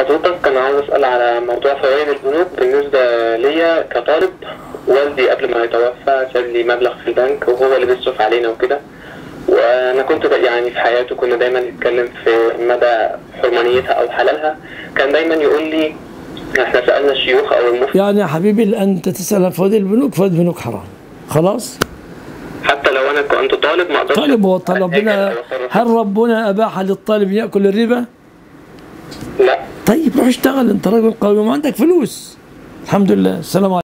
حضرتك كان عاوز اسال على موضوع فوائد البنوك بالنسبه ليا كطالب والدي قبل ما يتوفى ساب لي مبلغ في البنك وهو اللي بيصرف علينا وكده وانا كنت ب- يعني في حياته كنا دايما نتكلم في مدى حرمانيتها او حلالها كان دايما يقول لي احنا سالنا الشيوخ او المفتي يعني يا حبيبي أنت تسأل عن فوائد البنوك فوائد البنوك حرام خلاص حتى لو انا كنت طالب ما اقدرش طالب هو طالب ربنا أتاجر أو أتصرف. هل ربنا أباح للطالب يأكل الربا؟ لا طيب روح اشتغل أنت راجل قوي وما عندك فلوس الحمد لله السلام عليكم